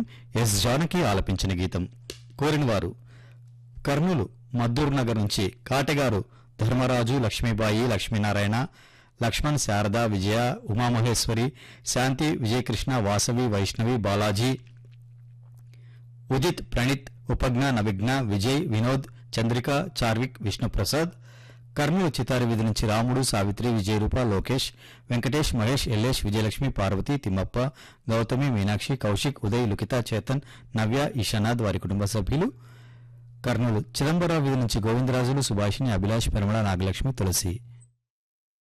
yes Janaki ఆలపించిన గీతం కోరినవారు కర్నూలు మద్దూరు నగర్ నుంచి కాటెగారు ధర్మరాజు లక్ష్మీబాయి లక్ష్మీనారాయణ లక్ష్మణ్ శారద విజయ ఉమామహేశ్వరి శాంతి విజయకృష్ణ వాసవి వైష్ణవి బాలాజీ ఉదిత్ ప్రణీత్ ఉపజ్ఞ నవిఘ్న విజయ్ వినోద్ చంద్రిక చార్విక్ విష్ణుప్రసాద్ కర్నూలు చితారి వీధి నుంచి రాముడు సావిత్రి విజయరూప లోకేష్ వెంకటేష్ మహేష్ ఎల్లేష్ విజయలక్ష్మి పార్వతి తిమ్మప్ప గౌతమి మీనాక్షి కౌశిక్ ఉదయ్ లుకిత చేతన్ నవ్య ఈశానాథ్ వారి కుటుంబ సభ్యులు కర్నూలు చిదంబరావు వీధి నుంచి గోవిందరాజులు సుభాషిణి అభిలాష్ పెరమల నాగలక్ష్మి తులసి